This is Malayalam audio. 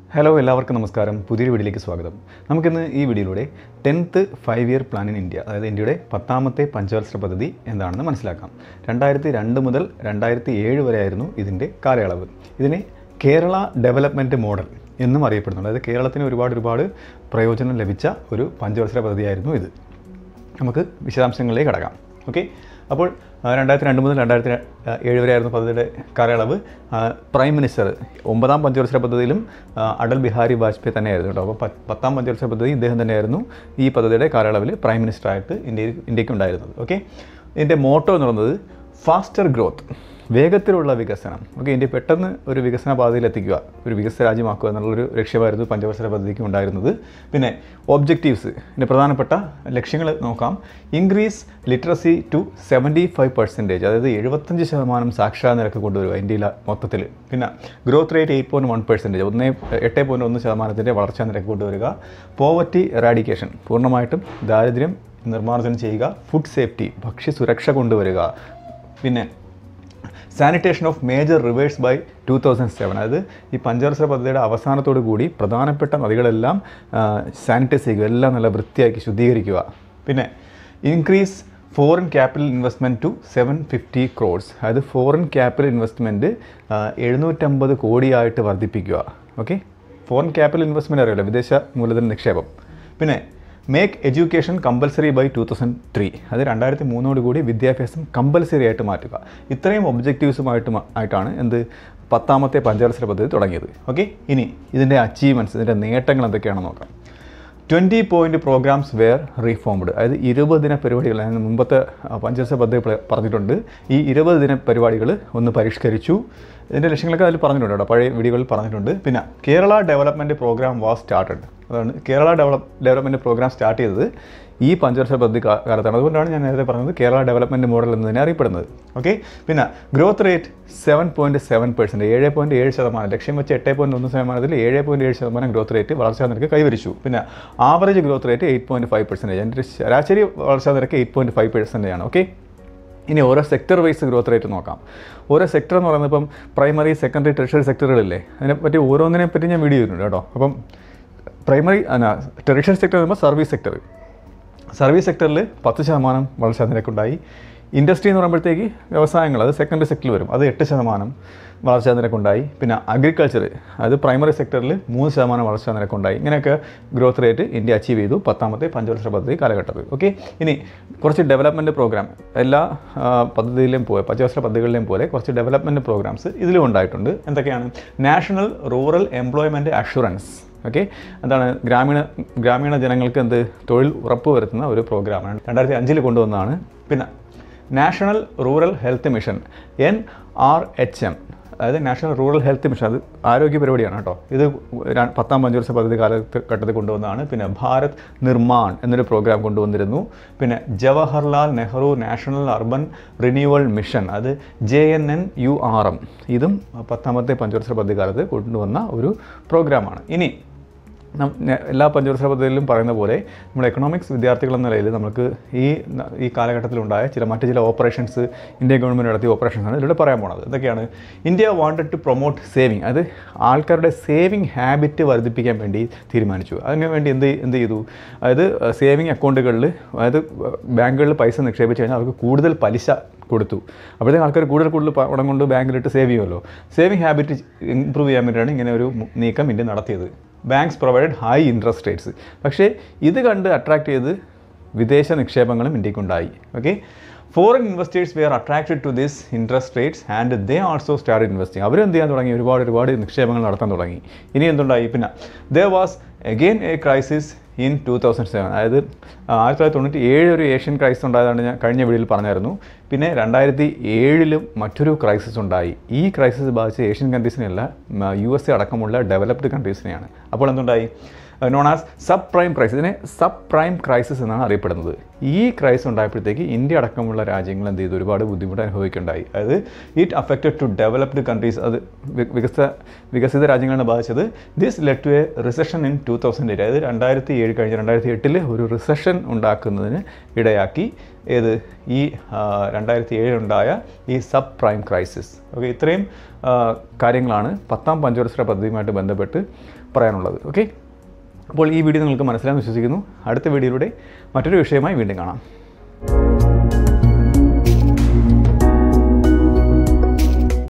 ഹലോ എല്ലാവർക്കും നമസ്കാരം പുതിയൊരു വീഡിയോയിലേക്ക് സ്വാഗതം നമുക്കിന്ന് ഈ വീഡിയോയിലൂടെ tenth five year plan in India അതായത് ഇന്ത്യയുടെ പത്താമത്തെ പഞ്ചവത്സര പദ്ധതി എന്താണെന്ന് മനസ്സിലാക്കാം രണ്ടായിരത്തി രണ്ട് മുതൽ രണ്ടായിരത്തി ഏഴ് വരെയായിരുന്നു ഇതിൻ്റെ കാലയളവ് ഇതിനെ കേരള ഡെവലപ്മെൻറ്റ് മോഡൽ എന്നും അറിയപ്പെടുന്നുണ്ട് അതായത് കേരളത്തിന് ഒരുപാട് ഒരുപാട് പ്രയോജനം ലഭിച്ച ഒരു പഞ്ചവത്സര പദ്ധതിയായിരുന്നു ഇത് നമുക്ക് വിശദാംശങ്ങളിലേക്ക് കടക്കാം ഓക്കെ അപ്പോൾ ആ, രണ്ടായിരത്തി രണ്ട് മുതൽ രണ്ടായിരത്തി ര- ആ, ഏഴ് വരെയായിരുന്നു പദ്ധതിയുടെ കാലയളവ് ആ, പ്രൈം മിനിസ്റ്റർ ഒമ്പതാം പഞ്ചവത്സര പദ്ധതിയിലും ആ, അടൽ ബിഹാരി വാജ്പേയി തന്നെയായിരുന്നു കേട്ടോ അപ്പോൾ പത്ത് പത്താം പഞ്ചവത്സര പദ്ധതി ഇദ്ദേഹം തന്നെയായിരുന്നു ഈ പദ്ധതിയുടെ കാലയളവിൽ പ്രൈം മിനിസ്റ്ററായിട്ട് ഇന്ത്യയിൽ ഇന്ത്യക്ക് ഉണ്ടായിരുന്നത് ഓക്കെ ഇതിൻ്റെ മോട്ടോ എന്ന് പറയുന്നത് ഫാസ്റ്റർ ഗ്രോത്ത് വേഗത്തിലുള്ള വികസനം ഓക്കെ ഇന്ത്യ പെട്ടെന്ന് ഒരു വികസന പാതയിൽ എത്തിക്കുക ഒരു വികസിത രാജ്യമാക്കുക എന്നുള്ളൊരു ലക്ഷ്യമായിരുന്നു പഞ്ചവത്സര പദ്ധതിക്ക് ഉണ്ടായിരുന്നത് പിന്നെ ഒബ്ജക്റ്റീവ്സ് ഇതിൻ്റെ പ്രധാനപ്പെട്ട ലക്ഷ്യങ്ങൾ നോക്കാം increase literacy to seventy five percentage അതായത് എഴുപത്തഞ്ച് ശതമാനം സാക്ഷരതാ നിരക്ക് കൊണ്ടുവരിക ഇന്ത്യയിൽ മൊത്തത്തിൽ പിന്നെ growth rate eight point one percentage ഒന്ന് എട്ട് പോയിൻറ്റ് ഒന്ന് ശതമാനത്തിൻ്റെ വളർച്ചാ നിരക്ക് കൊണ്ടുവരിക പോവർട്ടി എറാഡിക്കേഷൻ പൂർണ്ണമായിട്ടും ദാരിദ്ര്യം നിർമ്മാർജ്ജനം ചെയ്യുക ഫുഡ് സേഫ്റ്റി ഭക്ഷ്യസുരക്ഷ കൊണ്ടുവരിക പിന്നെ sanitation of major rivers by two thousand seven അതായത് ഈ പഞ്ചവത്സര പദ്ധതിയുടെ അവസാനത്തോടു കൂടി പ്രധാനപ്പെട്ട നദികളെല്ലാം സാനിറ്റൈസ് ചെയ്യുക എല്ലാം നല്ല വൃത്തിയാക്കി ശുദ്ധീകരിക്കുക പിന്നെ increase foreign capital investment to seven fifty crores അതായത് ഫോറിൻ ക്യാപിറ്റൽ ഇൻവെസ്റ്റ്മെൻറ്റ് എഴുന്നൂറ്റമ്പത് കോടിയായിട്ട് വർദ്ധിപ്പിക്കുക ഓക്കെ ഫോറിൻ ക്യാപിറ്റൽ ഇൻവെസ്റ്റ്മെൻറ്റ് അറിയാലോ വിദേശ മൂലധന നിക്ഷേപം പിന്നെ make education compulsory by two thousand three അത് രണ്ടായിരത്തി മൂന്നോട് കൂടി വിദ്യാഭ്യാസം കമ്പൽസറി ആയിട്ട് മാറ്റുക ഇത്രയും ഒബ്ജക്റ്റീവ്സുമായിട്ട് മ- ആയിട്ടാണ് എന്ത് പത്താമത്തെ പഞ്ചവത്സര പദ്ധതി തുടങ്ങിയത് ഓക്കെ ഇനി ഇതിൻ്റെ അച്ചീവ്മെൻറ്റ്സ് ഇതിൻ്റെ നേട്ടങ്ങൾ എന്തൊക്കെയാണെന്ന് നോക്കാം twenty point programmes were reformed അതായത് ഇരുപത് ദിന പരിപാടികൾ ഞാൻ മുമ്പത്തെ ആ, പഞ്ചവത്സര പദ്ധതി പ്ല- പറഞ്ഞിട്ടുണ്ട് ഈ ഇരുപത് ദിന പരിപാടികൾ ഒന്ന് പരിഷ്കരിച്ചു ഇതിൻ്റെ ലക്ഷ്യങ്ങളൊക്കെ അതിൽ പറഞ്ഞിട്ടുണ്ട് കേട്ടോ പഴയ വീഡിയോകളിൽ പറഞ്ഞിട്ടുണ്ട് പിന്നെ Kerala development programme was started അതാണ് Kerala develop development programme start ചെയ്തത് ഈ പഞ്ചവർഷ പദ്ധതി കാ- കാലത്താണ് അതുകൊണ്ടാണ് ഞാൻ നേരത്തെ പറഞ്ഞത് കേരള ഡെവലപ്മെൻറ്റ് മോഡൽ എന്നതിനെ അറിയപ്പെടുന്നത് ഓക്കെ പിന്നെ growth rate seven point seven percent ഏഴ് പോയിൻറ്റ് ഏഴ് ശതമാനം ലക്ഷ്യം വെച്ച് എട്ട് പോയിൻറ്റ് ഒന്ന് ശതമാനത്തിൽ ഏഴ് പോയിൻറ്റ് ഏഴ് ശതമാനം ഗ്രോത്ത് റേറ്റ് വളർച്ചാ നിരക്ക് കൈവരിച്ചു പിന്നെ average growth rate eight point five percentage അതിൻ്റെ ഒരു ശരാശരി വളർച്ചാ നിരക്ക് എയ്റ്റ് പോയിൻറ്റ് ഫൈവ് പെർസെൻറ്റേജ് ആണ് ഓക്കെ ഇനി ഓരോ സെക്ടർ വൈസ് ഗ്രോത്ത് റേറ്റ് നോക്കാം ഓരോ സെക്ടർ എന്ന് പറയുന്നത് ഇപ്പം പ്രൈമറി സെക്കൻഡറി ടെറിഷറി സെക്ടറുകളില്ലേ അതിനെപ്പറ്റി ഓരോന്നിനെ പറ്റി ഞാൻ വീഡിയോ ചെയ്തിട്ടുണ്ട് കേട്ടോ അപ്പം പ്രൈമറി ടെറിഷറി സെക്ടർ പറയുമ്പോൾ സർവീസ് സെക്ടർ സർവീസ് സെക്ടറിൽ പത്ത് ശതമാനം വളർച്ചാ നിരക്കുണ്ടായി ഇൻഡസ്ട്രി എന്ന് പറയുമ്പോഴത്തേക്ക് വ്യവസായങ്ങൾ അത് സെക്കൻഡറി സെക്ടറിൽ വരും അത് എട്ട് ശതമാനം വളർച്ചാ നിരക്കുണ്ടായി പിന്നെ അഗ്രികൾച്ചർ അത് പ്രൈമറി സെക്ടറിൽ മൂന്ന് ശതമാനം വളർച്ചാ നിരക്കുണ്ടായി ഇങ്ങനെയൊക്കെ ഗ്രോത്ത് റേറ്റ് ഇന്ത്യ അച്ചീവ് ചെയ്തു പത്താമത്തെ പഞ്ചവർഷ പദ്ധതി കാലഘട്ടത്തിൽ ഓക്കെ ഇനി കുറച്ച് ഡെവലപ്മെൻറ്റ് പ്രോഗ്രാം എല്ലാ ആ, പദ്ധതിയിലെയും പോലെ പഞ്ചവർഷ പദ്ധതികളിലെയും പോലെ കുറച്ച് ഡെവലപ്മെൻറ്റ് പ്രോഗ്രാംസ് ഇതിലും ഉണ്ടായിട്ടുണ്ട് എന്തൊക്കെയാണ് national rural employment assurance okay എന്താണ് ഗ്രാമീണ ഗ്രാമീണ ജനങ്ങൾക്ക് എന്ത് തൊഴിൽ ഉറപ്പ് വരുത്തുന്ന ഒരു പ്രോഗ്രാമാണ് രണ്ടായിരത്തി അഞ്ചിൽ കൊണ്ടുവന്നതാണ് പിന്നെ national rural health mission N R H M അതായത് നാഷണൽ റൂറൽ ഹെൽത്ത് മിഷൻ അത് ആരോഗ്യ പരിപാടിയാണ് കേട്ടോ ഇത് ര- പത്താം പഞ്ചവർഷ പദ്ധതി കാലഘട്ടത്തിൽ കൊണ്ടുവന്നതാണ് പിന്നെ ഭാരത് നിർമ്മാൺ എന്നൊരു പ്രോഗ്രാം കൊണ്ടുവന്നിരുന്നു പിന്നെ Jawaharlal Nehru national urban renewal mission അത് J N N U R M ഇതും പത്താമത്തെ പഞ്ചവർഷ പദ്ധതി കാലത്ത് കൊണ്ടുവന്ന ഒരു പ്രോഗ്രാമാണ് ഇനി നം- ന- എല്ലാ പഞ്ചവത്സര പദ്ധതിയിലും പറയുന്ന പോലെ നമ്മുടെ എക്കണോമിക്സ് വിദ്യാർത്ഥികൾ എന്ന നിലയിൽ നമുക്ക് ഈ ന- ഈ കാലഘട്ടത്തിലുണ്ടായ ചില മറ്റ് ചില ഓപ്പറേഷൻസ് ഇന്ത്യൻ ഗവൺമെൻറ് നടത്തിയ ഓപ്പറേഷൻസ് ആണ് ഇതിലൂടെ പറയാൻ പോണത് എന്തൊക്കെയാണ് India wanted to promote saving അത് ആൾക്കാരുടെ സേവിങ് ഹാബിറ്റ് വർദ്ധിപ്പിക്കാൻ വേണ്ടി തീരുമാനിച്ചു അതിന് വേണ്ടി എന്ത് എന്ത് ചെയ്തു അതായത് സേവിങ് അക്കൗണ്ടുകളിൽ അതായത് ബാങ്കുകളിൽ പൈസ നിക്ഷേപിച്ച് കഴിഞ്ഞാൽ അവർക്ക് കൂടുതൽ പലിശ കൊടുത്തു അപ്പോഴത്തേക്കും ആൾക്കാർ കൂടുതൽ കൂടുതൽ പണം കൊണ്ട് ബാങ്കിലിട്ട് സേവ് ചെയ്യുമല്ലോ സേവിങ് ഹാബിറ്റ് ഇമ്പ്രൂവ് ചെയ്യാൻ വേണ്ടിയാണ് ഇങ്ങനെ ഒരു മു- നീക്കം ഇന്ത്യ നടത്തിയത് banks provide high interest rates പക്ഷേ ഇത് കണ്ട് അട്രാക്ട് ചെയ്ത് വിദേശ നിക്ഷേപങ്ങളും ഇന്ത്യക്കുണ്ടായി okay foreign investors were attracted to this interest rates and they also start investing അവർ എന്ത് ചെയ്യാൻ തുടങ്ങി ഒരുപാട് ഒരുപാട് നിക്ഷേപങ്ങൾ നടത്താൻ തുടങ്ങി ഇനി എന്തുണ്ടായി പിന്നെ they was again a crisis in two thousand seven അതായത് ആ, ആയിരത്തി തൊള്ളായിരത്തി തൊണ്ണൂറ്റി ഏഴ് ഒരു ഏഷ്യൻ ക്രൈസിസ് ഉണ്ടായതാണ് ഞാൻ കഴിഞ്ഞ വീഡിയോയിൽ പറഞ്ഞായിരുന്നു പിന്നെ രണ്ടായിരത്തി ഏഴിലും മറ്റൊരു ക്രൈസിസ് ഉണ്ടായി ഈ ക്രൈസിസ് ബാധിച്ച ഏഷ്യൻ കൺട്രീസിനെയല്ല യു എസ് എ അടക്കമുള്ള ഡെവലപ്ഡ് കൺട്രീസിനെയാണ് അപ്പോൾ എന്തുണ്ടായി known as sub prime crisis ഇതിനെ സബ് പ്രൈം ക്രൈസിസ് എന്നാണ് അറിയപ്പെടുന്നത് ഈ ക്രൈസ് ഉണ്ടായപ്പോഴത്തേക്ക് ഇന്ത്യ അടക്കമുള്ള രാജ്യങ്ങൾ എന്ത് ചെയ്തു ഒരുപാട് ബുദ്ധിമുട്ട് അനുഭവിക്കുണ്ടായി അതായത് it affected to developed countries അത് വി- വികസിത വികസിത രാജ്യങ്ങളാണ് ബാധിച്ചത് this led to a recession in two thousand eight അതായത് രണ്ടായിരത്തി ഏഴ് കഴിഞ്ഞ രണ്ടായിരത്തി എട്ടിൽ ഒരു റിസഷൻ ഉണ്ടാക്കുന്നതിന് ഇടയാക്കി ഏത് ഈ രണ്ടായിരത്തി ഏഴിലുണ്ടായ ഈ സബ് പ്രൈം ക്രൈസിസ് ഓക്കെ ഇത്രയും ആ, കാര്യങ്ങളാണ് പത്താം പഞ്ചവത്സര പദ്ധതിയുമായിട്ട് ബന്ധപ്പെട്ട് പറയാനുള്ളത് ഓക്കെ അപ്പോൾ ഈ വീഡിയോ നിങ്ങൾക്ക് മനസ്സിലായെന്ന് വിശ്വസിക്കുന്നു അടുത്ത വീഡിയോയിലൂടെ മറ്റൊരു വിഷയമായി വീണ്ടും കാണാം